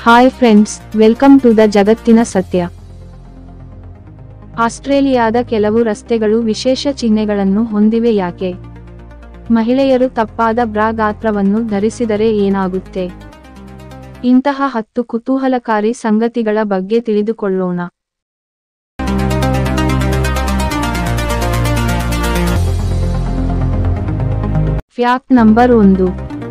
hi friends welcome to the ಜಗತ್ತಿನ ಸತ್ಯ ಆಸ್ಟ್ರೇಲಿಯಾದ ಕೆಲವು ರಸ್ತೆಗಳು ವಿಶೇಷ ಚಿಹ್ನೆಗಳನ್ನು ಹೊಂದಿವೆ ಯಾಕೆ ಮಹಿಳೆಯರು ತಪ್ಪಾದ ಬ್ರಾ ಗಾತ್ರವನ್ನು ಧರಿಸಿದರೆ ಏನಾಗುತ್ತೆ ಇಂತಹ ಹತ್ತು ಕುತೂಹಲಕಾರಿ ಸಂಗತಿಗಳ ಬಗ್ಗೆ ತಿಳಿದುಕೊಳ್ಳೋಣ ಫ್ಯಾಕ್ಟ್ ನಂಬರ್ ಒಂದು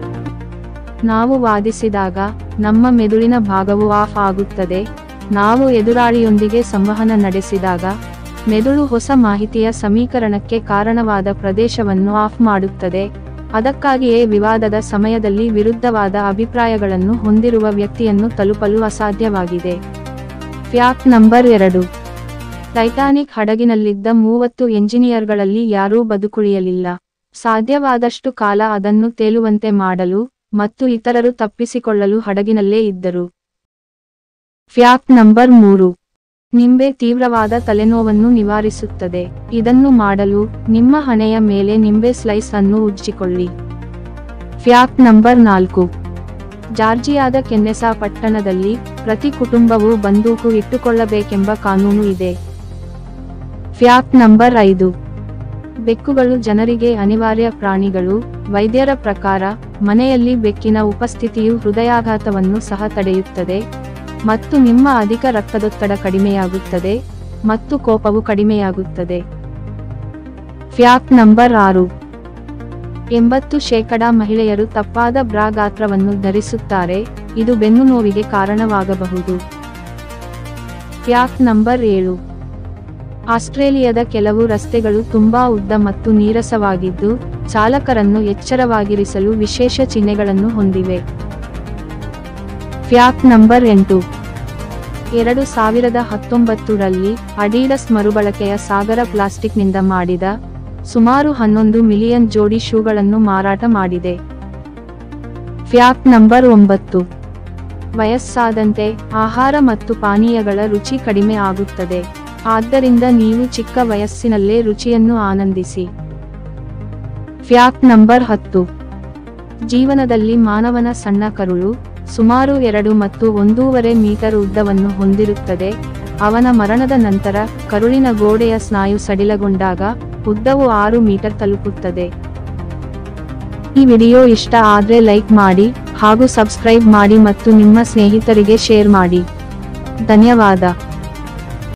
ನಾವು ವಾದಿಸಿದಾಗ ನಮ್ಮ ಮೆದುಳಿನ ಭಾಗವು ಆಫ್ ಆಗುತ್ತದೆ ನಾವು ಎದುರಾಳಿಯೊಂದಿಗೆ ಸಂವಹನ ನಡೆಸಿದಾಗ ಮೆದುಳು ಹೊಸ ಮಾಹಿತಿಯ ಸಮೀಕರಣಕ್ಕೆ ಕಾರಣವಾದ ಪ್ರದೇಶವನ್ನು ಆಫ್ ಮಾಡುತ್ತದೆ ಅದಕ್ಕಾಗಿಯೇ ವಿವಾದದ ಸಮಯದಲ್ಲಿ ವಿರುದ್ಧವಾದ ಅಭಿಪ್ರಾಯಗಳನ್ನು ಹೊಂದಿರುವ ವ್ಯಕ್ತಿಯನ್ನು ತಲುಪಲು ಅಸಾಧ್ಯವಾಗಿದೆ ಫ್ಯಾಕ್ಟ್ ನಂಬರ್ ಎರಡು ಟೈಟಾನಿಕ್ ಹಡಗಿನಲ್ಲಿದ್ದ ಮೂವತ್ತು ಎಂಜಿನಿಯರ್ಗಳಲ್ಲಿ ಯಾರೂ ಬದುಕುಳಿಯಲಿಲ್ಲ ಸಾಧ್ಯವಾದಷ್ಟು ಕಾಲ ಅದನ್ನು ತೇಲುವಂತೆ ಮಾಡಲು ಮತ್ತು ಇತರರು ತಪ್ಪಿಸಿಕೊಳ್ಳಲು ಹಡಗಿನಲ್ಲೇ ಇದ್ದರು ಫ್ಯಾಕ್ಟ್ ನಂಬರ್ ಮೂರು ನಿಂಬೆ ತೀವ್ರವಾದ ತಲೆನೋವನ್ನು ನಿವಾರಿಸುತ್ತದೆ ಇದನ್ನು ಮಾಡಲು ನಿಮ್ಮ ಹಣೆಯ ಮೇಲೆ ನಿಂಬೆ ಸ್ಲೈಸ್ ಅನ್ನು ಉಜ್ಜಿಕೊಳ್ಳಿ ಫ್ಯಾಕ್ಟ್ ನಂಬರ್ ನಾಲ್ಕು ಜಾರ್ಜಿಯಾದ ಕೆನ್ನೆಸಾ ಪಟ್ಟಣದಲ್ಲಿ ಪ್ರತಿ ಕುಟುಂಬವು ಬಂದೂಕು ಇಟ್ಟುಕೊಳ್ಳಬೇಕೆಂಬ ಕಾನೂನು ಇದೆ ಫ್ಯಾಕ್ಟ್ ನಂಬರ್ ಐದು ಬೆಕ್ಕುಗಳು ಜನರಿಗೆ ಅನಿವಾರ್ಯ ಪ್ರಾಣಿಗಳು ವೈದ್ಯರ ಪ್ರಕಾರ ಮನೆಯಲ್ಲಿ ಬೆಕ್ಕಿನ ಉಪಸ್ಥಿತಿಯು ಹೃದಯಾಘಾತವನ್ನು ಸಹ ತಡೆಯುತ್ತದೆ ಮತ್ತು ನಿಮ್ಮ ಅಧಿಕ ರಕ್ತದೊತ್ತಡ ಕಡಿಮೆಯಾಗುತ್ತದೆ ಮತ್ತು ಕೋಪವು ಕಡಿಮೆಯಾಗುತ್ತದೆ ಫ್ಯಾಕ್ಟ್ ನಂಬರ್ ಆರು ಎಂಬತ್ತು ಶೇಕಡ ಮಹಿಳೆಯರು ತಪ್ಪಾದ ಬ್ರಾ ಗಾತ್ರವನ್ನು ಧರಿಸುತ್ತಾರೆ ಇದು ಬೆನ್ನು ನೋವಿಗೆ ಕಾರಣವಾಗಬಹುದು ಫ್ಯಾಕ್ಟ್ ನಂಬರ್ ಏಳು ಆಸ್ಟ್ರೇಲಿಯಾದ ಕೆಲವು ರಸ್ತೆಗಳು ತುಂಬಾ ಉದ್ದ ಮತ್ತು ನೀರಸವಾಗಿದ್ದು ಚಾಲಕರನ್ನು ಎಚ್ಚರವಾಗಿರಿಸಲು ವಿಶೇಷ ಚಿಹ್ನೆಗಳನ್ನು ಹೊಂದಿವೆ ಫ್ಯಾಕ್ಟ್ ನಂಬರ್ ಎಂಟು ಎರಡು ಸಾವಿರದ ಹತ್ತೊಂಬತ್ತರಲ್ಲಿ ಅಡೀಡಸ್ ಮರುಬಳಕೆಯ ಸಾಗರ ಪ್ಲಾಸ್ಟಿಕ್ನಿಂದ ಮಾಡಿದ ಸುಮಾರು ಹನ್ನೊಂದು ಮಿಲಿಯನ್ ಜೋಡಿ ಶೂಗಳನ್ನು ಮಾರಾಟ ಮಾಡಿದೆ ಫ್ಯಾಕ್ಟ್ ನಂಬರ್ ಒಂಬತ್ತು ವಯಸ್ಸಾದಂತೆ ಆಹಾರ ಮತ್ತು ಪಾನೀಯಗಳ ರುಚಿ ಕಡಿಮೆ ಆಗುತ್ತದೆ ಆದ್ದರಿಂದ ನೀವು ಚಿಕ್ಕ ವಯಸ್ಸಿನಲ್ಲೇ ರುಚಿಯನ್ನು ಆನಂದಿಸಿ ಫ್ಯಾಕ್ಟ್ ನಂಬರ್ ಹತ್ತು ಜೀವನದಲ್ಲಿ ಮಾನವನ ಸಣ್ಣ ಕರುಳು ಸುಮಾರು ಎರಡು ಮತ್ತು ಒಂದೂವರೆ ಮೀಟರ್ ಉದ್ದವನ್ನು ಹೊಂದಿರುತ್ತದೆ ಅವನ ಮರಣದ ನಂತರ ಕರುಳಿನ ಗೋಡೆಯ ಸ್ನಾಯು ಸಡಿಲಗೊಂಡಾಗ ಉದ್ದವು ಆರು ಮೀಟರ್ ತಲುಪುತ್ತದೆ ಈ ವಿಡಿಯೋ ಇಷ್ಟ ಆದ್ರೆ ಲೈಕ್ ಮಾಡಿ ಹಾಗೂ ಸಬ್ಸ್ಕ್ರೈಬ್ ಮಾಡಿ ಮತ್ತು ನಿಮ್ಮ ಸ್ನೇಹಿತರಿಗೆ ಶೇರ್ ಮಾಡಿ ಧನ್ಯವಾದ